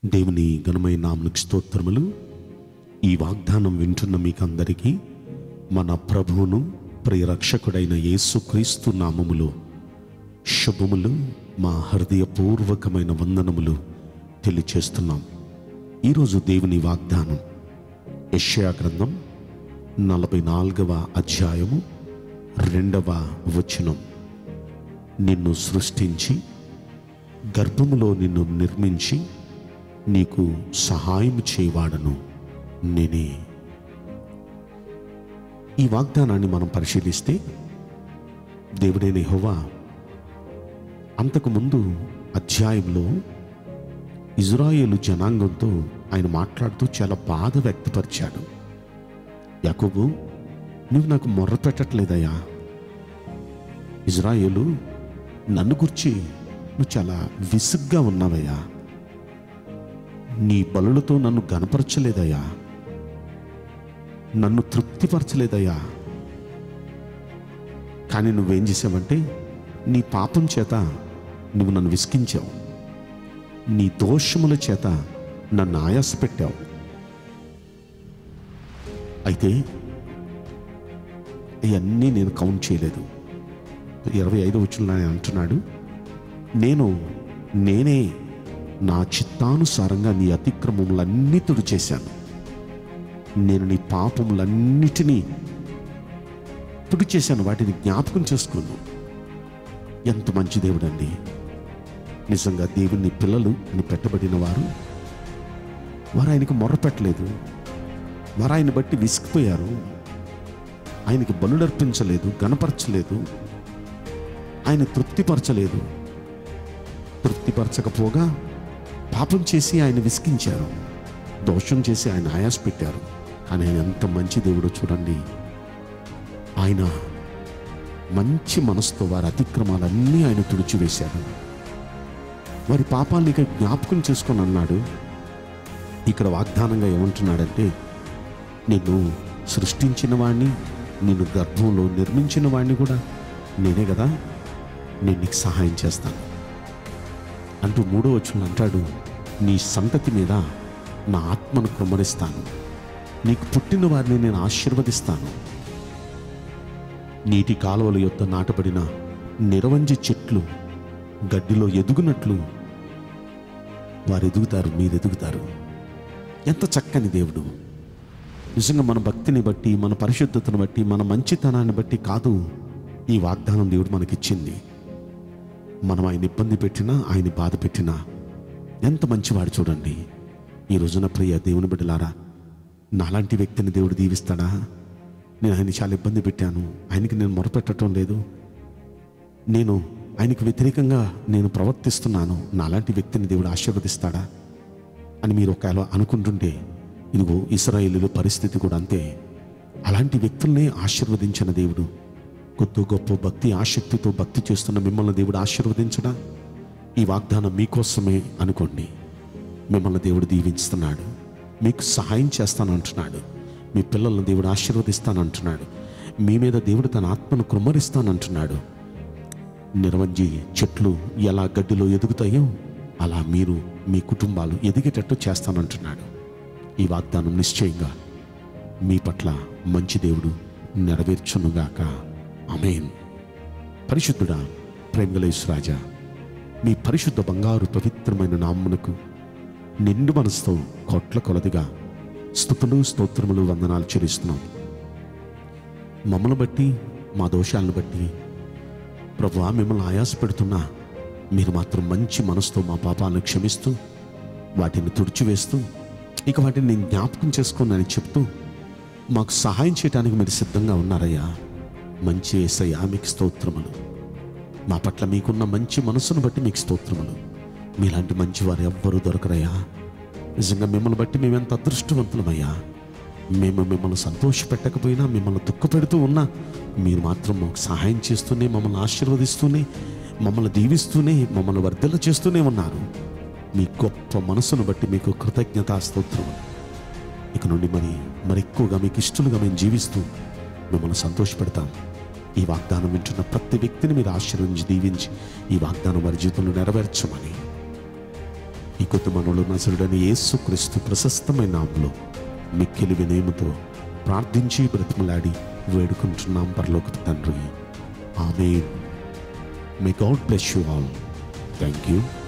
దేవుని ఘనమైన నామనికి స్తోత్రములు ఈ వాగ్దానం వింటున్న మీకందరికీ మన ప్రభువును ప్రియరక్షకుడైన యేసుక్రీస్తు నామములో శుభములు మా హృదయపూర్వకమైన వందనములు తెలియచేస్తున్నాం ఈరోజు దేవుని వాగ్దానం యెషయా గ్రంథం నలభై నాలుగవ అధ్యాయము రెండవ వచనం నిన్ను సృష్టించి గర్భములో నిన్ను నిర్మించి నీకు సహాయం చేయవాడను నేనే ఈ వాగ్దానాన్ని మనం పరిశీలిస్తే దేవుడైన యెహోవా అంతకుముందు అధ్యాయంలో ఇజ్రాయేలు జనాంగంతో ఆయన మాట్లాడుతూ చాలా బాధ వ్యక్తపరిచాడు యాకోబు నువ్వు నాకు మొర్ర పెట్టట్లేదయ్యా ఇజ్రాయేలు నన్ను గుర్చి నువ్వు చాలా విసుగ్గా ఉన్నావయ్యా నీ బలులతో నన్ను గనపరచలేదయ్యా నన్ను తృప్తిపరచలేదయ్యా కానీ నువ్వేం చేసావంటే నీ పాపం చేత నువ్వు నన్ను విసికించావు నీ దోషముల చేత నన్ను ఆయాస పెట్టావు అయితే ఇవన్నీ నేను కౌంట్ చేయలేదు ఇరవై ఐదు వచ్చిన ఆయన అంటున్నాడు నేను నేనే నా చిత్తానుసారంగా నీ అతిక్రమములన్నీ తుడిచేశాను నేను నీ పాపములన్నిటినీ తుడిచేశాను వాటిని జ్ఞాపకం చేసుకున్నాను ఎంత మంచి దేవుడండి నిజంగా దేవుని పిల్లలు అని పెట్టబడిన వారు వారు ఆయనకు మొర్రపెట్టలేదు వారు ఆయన బట్టి విసిగిపోయారు ఆయనకి బలులర్పించలేదు గనపరచలేదు ఆయన తృప్తిపరచలేదు తృప్తిపరచకపోగా పాపం చేసి ఆయన విసిగించారు దోషం చేసి ఆయన ఆయాస పెట్టారు కానీ ఆయన ఎంత మంచి దేవుడో చూడండి ఆయన మంచి మనసుతో వారి అతిక్రమాలన్నీ ఆయన తుడిచివేశాడు వారి పాపాన్ని ఇక జ్ఞాపకం చేసుకొని అన్నాడు ఇక్కడ వాగ్దానంగా ఏమంటున్నాడంటే నిన్ను సృష్టించిన వాడిని నిన్ను గర్భంలో నిర్మించిన వాడిని కూడా నేనే కదా నేను నీకు సహాయం చేస్తాను అంటూ మూడో వచ్చిన అంటాడు నీ సంతతి మీద నా ఆత్మను కుమ్మరిస్తాను నీకు పుట్టిన వారిని నేను ఆశీర్వదిస్తాను నీటి కాలువల యొక్క నాటబడిన నిరవంజి చెట్లు గడ్డిలో ఎదుగునట్లు వారు ఎదుగుతారు మీరు ఎదుగుతారు ఎంత చక్కని దేవుడు నిజంగా మన భక్తిని బట్టి మన పరిశుద్ధతను బట్టి మన మంచితనాన్ని బట్టి కాదు ఈ వాగ్దానం దేవుడు మనకిచ్చింది మనం ఆయన ఇబ్బంది పెట్టినా ఆయన బాధ పెట్టినా ఎంత మంచివాడు చూడండి ఈ రోజున ప్రియ దేవుని బిడ్డలారా నాలాంటి వ్యక్తిని దేవుడు దీవిస్తాడా నేను ఆయన చాలా ఇబ్బంది పెట్టాను ఆయనకి నేను మొరపెట్టడం లేదు నేను ఆయనకు వ్యతిరేకంగా నేను ప్రవర్తిస్తున్నాను నాలాంటి వ్యక్తిని దేవుడు ఆశీర్వదిస్తాడా అని మీరు ఒకవేళ అనుకుంటుంటే ఇదిగో ఇస్రాయేలీల పరిస్థితి కూడా అంతే అలాంటి వ్యక్తుల్నే ఆశీర్వదించిన దేవుడు కొద్ది గొప్ప భక్తి ఆసక్తితో భక్తి చేస్తున్న మిమ్మల్ని దేవుడు ఆశీర్వదించడా ఈ వాగ్దానం మీకోసమే అనుకోండి మిమ్మల్ని దేవుడు దీవించుతున్నాడు మీకు సహాయం చేస్తానంటున్నాడు మీ పిల్లలను దేవుడు ఆశీర్వదిస్తానంటున్నాడు మీ మీద దేవుడు తన ఆత్మను కృమ్మరిస్తానంటున్నాడు నిర్వంజి చెట్లు ఎలా గడ్డిలో ఎదుగుతాయో అలా మీరు మీ కుటుంబాలు ఎదిగేటట్టు చేస్తానంటున్నాడు ఈ వాగ్దానం నిశ్చయంగా మీ పట్ల మంచి దేవుడు నెరవేర్చునుగాక అమేన్ పరిశుద్ధుడా ప్రేమలేశ్వరాజా మీ పరిశుద్ధ బంగారు పవిత్రమైన నామ్మునకు నిండు మనసుతో కోట్ల కొలదిగా స్థుతులు స్తోత్రములు వందనాలు చెల్లిస్తున్నాం మమ్మల్ని బట్టి మా దోషాలను బట్టి ప్రభువా మిమ్మల్ని ఆయాస పెడుతున్నా మీరు మాత్రం మంచి మనసుతో మా పాపాలను క్షమిస్తూ వాటిని తుడిచివేస్తూ ఇక వాటిని నేను జ్ఞాపకం చేసుకోనని చెప్తూ మాకు సహాయం చేయడానికి మీరు సిద్ధంగా ఉన్నారయ్యా మంచి ఏసయ్యా మీకు స్తోత్రములు మా పట్ల మీకున్న మంచి మనసును బట్టి మీకు స్తోత్రములు మీలాంటి మంచివారు ఎవ్వరూ దొరకరయ్యా నిజంగా మిమ్మల్ని బట్టి మేమెంత అదృష్టవంతులమయ్యా మేము మిమ్మల్ని సంతోషపెట్టకపోయినా మిమ్మల్ని దుఃఖపెడుతూ ఉన్నా మీరు మాత్రం మాకు సహాయం చేస్తూనే మమ్మల్ని ఆశీర్వదిస్తూనే మమ్మల్ని దీవిస్తూనే మమ్మల్ని వర్ధల చేస్తూనే ఉన్నారు మీ గొప్ప మనసును బట్టి మీకు కృతజ్ఞతా స్తోత్రం ఇక నుండి మరి మరి ఎక్కువగా మీకు ఇష్టలుగా మేము జీవిస్తూ మిమ్మల్ని సంతోషపెడతాం ఈ వాగ్దానం వింటున్న ప్రతి వ్యక్తిని మీరు ఆశీర్వదించి దీవించి ఈ వాగ్దానం వారి జీవితంలో నెరవేర్చమని ఈ కొద్ది మనలో నసరుడని యేసు క్రీస్తు ప్రశస్తమైన నామంలో మిక్కిలి వినయముతో ప్రార్థించి బ్రతిమలాడి వేడుకుంటున్నాం పరలోక తండ్రి ఆమె may God bless you all thank you